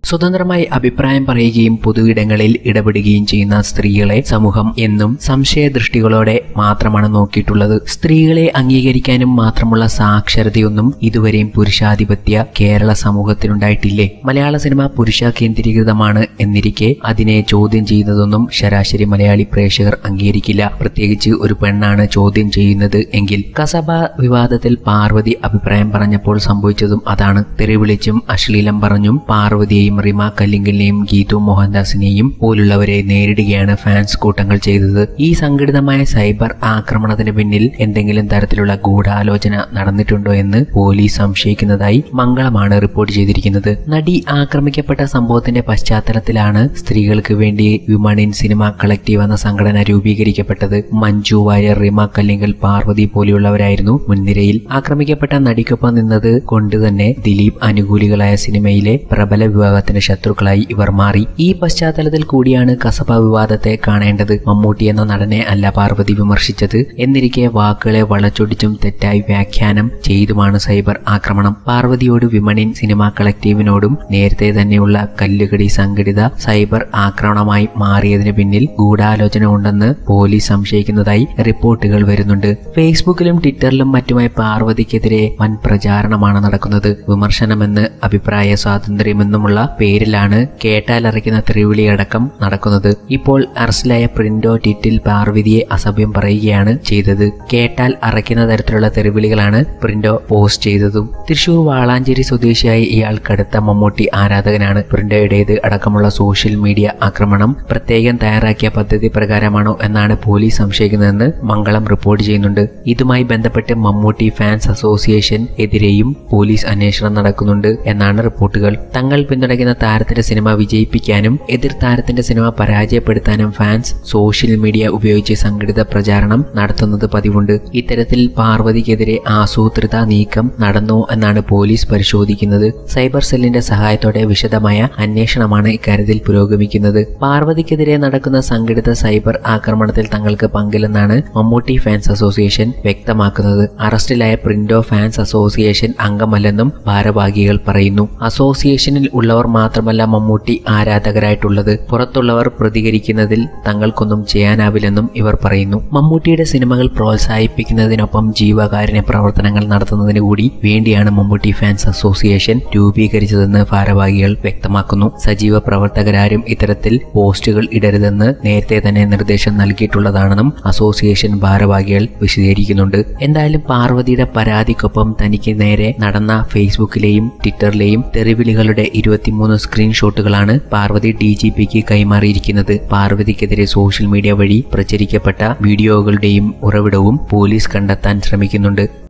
സ്വതന്ത്രമായി അഭിപ്രായം പറയുകയും പൊതുയിടങ്ങളിൽ ഇടപെടുകയും ചെയ്യുന്ന സ്ത്രീകളെ സമൂഹം എന്നും സംശയദൃഷ്ടികളോടെ മാത്രമാണ് നോക്കിയിട്ടുള്ളത് സ്ത്രീകളെ അംഗീകരിക്കാനും മാത്രമുള്ള സാക്ഷരതയൊന്നും ഇതുവരെയും പുരുഷാധിപത്യ കേരള സമൂഹത്തിനുണ്ടായിട്ടില്ലേ മലയാള സിനിമ പുരുഷ കേന്ദ്രീകൃതമാണ് എന്നിരിക്കെ അതിനെ ചോദ്യം ചെയ്യുന്നതൊന്നും ശരാശരി മലയാളി പ്രേക്ഷകർ അംഗീകരിക്കില്ല പ്രത്യേകിച്ച് ഒരു പെണ്ണാണ് ചോദ്യം ചെയ്യുന്നത് എങ്കിൽ കസബ വിവാദത്തിൽ പാർവതി അഭിപ്രായം പറഞ്ഞപ്പോൾ സംഭവിച്ചതും അതാണ് തെറിവിളിച്ചും അശ്ലീലം പറഞ്ഞും പാർവതിയെയും റിമ കല്ലിങ്കലിനെയും ഗീതു മോഹൻദാസിനെയും പോലുള്ളവരെ നേരിടുകയാണ് ഫാൻസ് കൂട്ടങ്ങൾ ചെയ്തത് ഈ സംഘടിതമായ സൈബർ ആക്രമണത്തിന് പിന്നിൽ എന്തെങ്കിലും തരത്തിലുള്ള ഗൂഢാലോചന നടന്നിട്ടുണ്ടോ എന്ന് പോലീസ് സംശയിക്കുന്നതായി മംഗളമാണ് റിപ്പോർട്ട് ചെയ്തിരിക്കുന്നത് നടി ആക്രമിക്കപ്പെട്ട സംഭവത്തിന്റെ പശ്ചാത്തലത്തിലാണ് സ്ത്രീകൾക്ക് വേണ്ടി വിമൺ ഇൻ സിനിമ കളക്റ്റീവ് എന്ന സംഘടന രൂപീകരിക്കപ്പെട്ടത് മഞ്ജു വാര്യർ റിമ കല്ലിങ്കൽ പാർവതി പോലെയുള്ളവരായിരുന്നു മുൻനിരയിൽ ആക്രമിക്കപ്പെട്ട നടിക്കൊപ്പം നിന്നത് കൊണ്ട് തന്നെ ദിലീപ് അനുകൂലികളായ സിനിമയിലെ പ്രബല വിഭാഗത്തിന്റെ ശത്രുക്കളായി ഇവർ മാറി ഈ പശ്ചാത്തലത്തിൽ കൂടിയാണ് കസബ വിവാദത്തെ കാണേണ്ടത് മമ്മൂട്ടി എന്ന നടനെ അല്ല പാർവതി വിമർശിച്ചത് എന്നിരിക്കെ വാക്കുകളെ വളച്ചൊടിച്ചും തെറ്റായി വ്യാഖ്യാനം ചെയ്തുമാണ് സൈബർ ആക്രമണം പാർവതിയോട് വിമണിൻ സിനിമ കളക്റ്റീവിനോടും നേരത്തെ തന്നെയുള്ള കല്ലുകടി സംഘടിത സൈബർ ആക്രമണമായി മാറിയതിന് പിന്നിൽ ഗൂഢാലോചന ഉണ്ടെന്ന് പോലീസ് സംശയിക്കുന്നതായി റിപ്പോർട്ടുകൾ വരുന്നുണ്ട് ഫേസ്ബുക്കിലും ട്വിറ്ററിലും മറ്റുമായി പാർവതിക്കെതിരെ വൻ പ്രചാരണമാണ് നടക്കുന്നത് വിമർശനമെന്ന് അഭിപ്രായ സ്വാതന്ത്ര്യമെന്നുമുള്ള പേരിലാണ് കേട്ടാലറിക്കുന്ന തെറിവിളി അടക്കം നടക്കുന്നത് ഇപ്പോൾ അറസ്റ്റിലായ പ്രിന്റോ ട്വിറ്റിൽ പാർവതിയെ അസഭ്യം പറയുകയാണ് ചെയ്തത് കേട്ടാൽ അറയ്ക്കുന്ന തരത്തിലുള്ള തെറിവിളികളാണ് പ്രിന്റോ പോസ്റ്റ് ചെയ്തതും തൃശൂർ വാളാഞ്ചേരി സ്വദേശിയായ ഇയാൾ കടുത്ത മമ്മൂട്ടി ആരാധകനാണ് പ്രിന്റോയുടേത് അടക്കമുള്ള സോഷ്യൽ മീഡിയ ആക്രമണം പ്രത്യേകം തയ്യാറാക്കിയ പദ്ധതി പ്രകാരമാണോ എന്നാണ് പോലീസ് സംശയിക്കുന്നതെന്ന് മംഗളം റിപ്പോർട്ട് ചെയ്യുന്നുണ്ട് ഇതുമായി ബന്ധപ്പെട്ട് മമ്മൂട്ടി ഫാൻസ് അസോസിയേഷൻ എതിരെയും പോലീസ് അന്വേഷണം നടക്കുന്നുണ്ട് എന്നാണ് റിപ്പോർട്ടുകൾ തങ്ങൾ പിന്തുണയ്ക്കുന്ന താരത്തിന്റെ സിനിമ വിജയിപ്പിക്കാനും എതിർ താരത്തിന്റെ സിനിമ പരാജയപ്പെടുത്താനും ഫാൻസ് സോഷ്യൽ മീഡിയ ഉപയോഗിച്ച് സംഘടിത പ്രചാരണം നടത്തുന്നത് പതിവുണ്ട് ഇത്തരത്തിൽ പാർവതിക്കെതിരെ ആസൂത്രിത നീക്കം നടന്നോ എന്നാണ് പോലീസ് പരിശോധിക്കുന്നത് സൈബർ സെല്ലിന്റെ സഹായത്തോടെ വിശദമായ അന്വേഷണമാണ് ഇക്കാര്യത്തിൽ പുരോഗമിക്കുന്നത് പാർവതിക്കെതിരെ നടക്കുന്ന സംഘടിത സൈബർ ആക്രമണത്തിൽ തങ്ങൾക്ക് പങ്കില്ലെന്നാണ് മമ്മൂട്ടി ഫാൻസ് അസോസിയേഷൻ വ്യക്തമാക്കുന്നത് അറസ്റ്റിലായ പ്രിന്റോ ഫാൻസ് അസോസിയേഷൻ അംഗമല്ലെന്നും ഭാരവാഹികൾ പറയുന്നു അസോസിയേഷനിൽ ഉള്ളവർ മാത്രമല്ല മമ്മൂട്ടി ആരാധകരായിട്ടുള്ളത് പുറത്തുള്ളവർ പ്രതികരിക്കുന്നതിൽ തങ്ങൾക്കൊന്നും ചെയ്യാനാവില്ലെന്നും ഇവർ പറയുന്നു മമ്മൂട്ടിയുടെ സിനിമകൾ പ്രോത്സാഹിപ്പിക്കുന്നതിനൊപ്പം ജീവകാരുണ്യ പ്രവർത്തനങ്ങൾ നടത്തുന്നതിന് കൂടി വേണ്ടിയാണ് മമ്മൂട്ടി ഫാൻസ് അസോസിയേഷൻ രൂപീകരിച്ചതെന്ന് ഭാരവാഹികൾ വ്യക്തമാക്കുന്നു സജീവ പ്രവർത്തകരാരും ഇത്തരത്തിൽ പോസ്റ്റുകൾ ഇടരുതെന്ന് നേരത്തെ തന്നെ നിർദ്ദേശം നൽകിയിട്ടുള്ളതാണെന്നും അസോസിയേഷൻ ഭാരവാഹികൾ വിശദീകരിക്കുന്നുണ്ട് എന്തായാലും പാർവതിയുടെ പരാതിക്കൊപ്പം തനിക്ക് നേരെ നടന്ന ഫേസ്ബുക്കിലെയും ട്വിറ്ററിലെയും തെറിവിളികളുടെ ഇരുപത്തിമൂന്ന് സ്ക്രീൻഷോട്ടുകളാണ് പാർവതി ഡി ജി പിക്ക് കൈമാറിയിരിക്കുന്നത് പാർവതിക്കെതിരെ സോഷ്യൽ മീഡിയ വഴി പ്രചരിക്കപ്പെട്ട വീഡിയോകളുടെയും ഉറവിടവും പോലീസ് കണ്ടെത്താൻ ശ്രമിക്കുന്നുണ്ട്